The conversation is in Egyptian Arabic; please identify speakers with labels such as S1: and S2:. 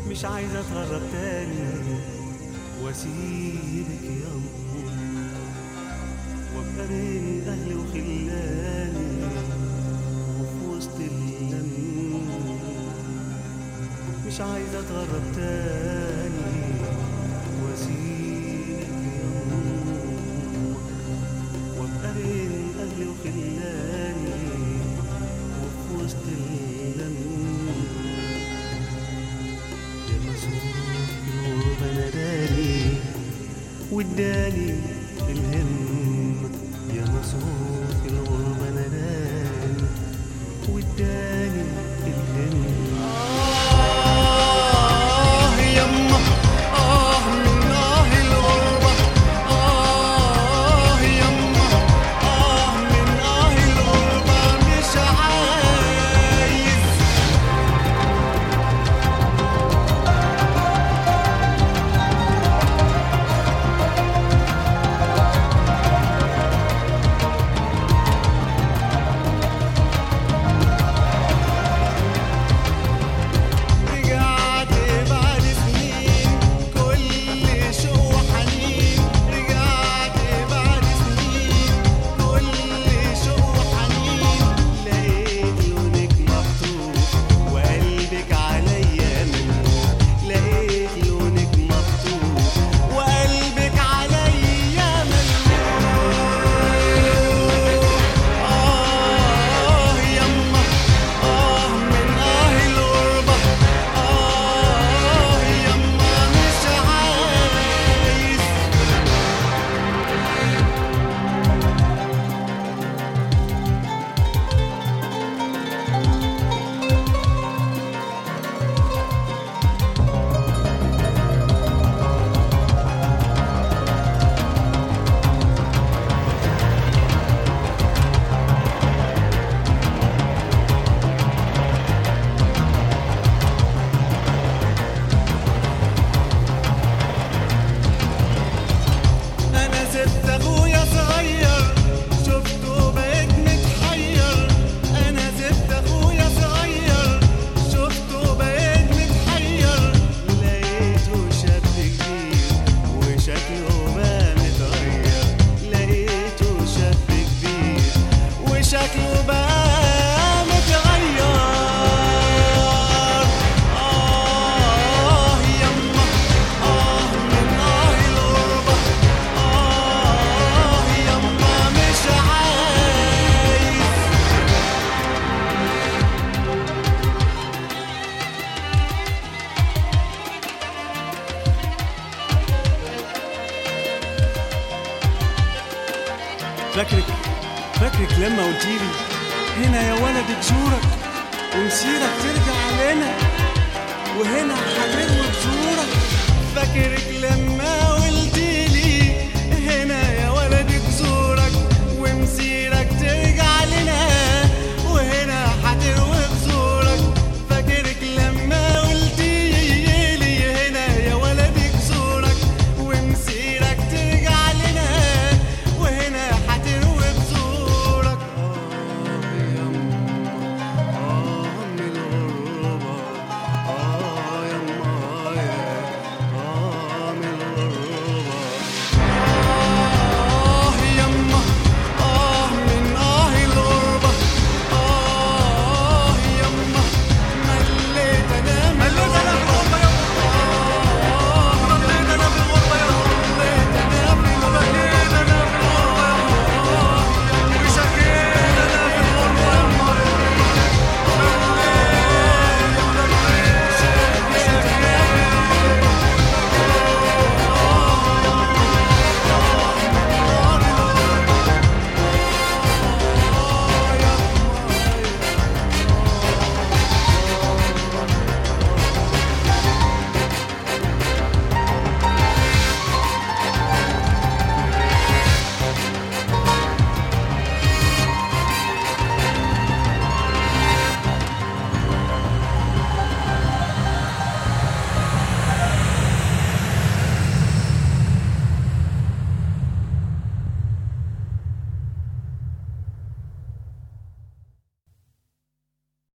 S1: مش عايزة اتغرب تاني واسيبك يا أمي وابقى بين أهلي وخلاني وفي وسط اللم مش عايزة اتغرب تاني واسيبك يا أمي وابقى بين أهلي وخلاني وفي وسط اللم يا مسؤول الغربة ناداني واداني الهم يا مسؤول في الغربة ناداني واداني الهم
S2: آه يما آه من آه الغربة آه يما آه من آه الغربة مش عايز رجعت بعد سنين كل شوق وحنين رجعت بعد سنين كل شوق وحنين
S1: لقيت لونك مفتوح وقلبك عليا ملهوف لقيت لونك مفتوح
S2: وقلبك عليا ملهوف آه يما آه من آه الغربة آه يما مش عايز أنا سبت أخويا صغير شفته بقيت متحير أنا سبت أخويا صغير شفته بقيت متحير
S1: لقيته شاب كبير وشكله بقى متغير لقيته شاب كبير
S2: وشكله بقى متغير آه يما آه من آه الغربة آه يما مش عايز
S1: فاكرك فاكرك لما قلتيلي هنا يا ولد تزورك ومسيرك ترجع لنا وهنا حلوة تزورك
S2: فاكرك لما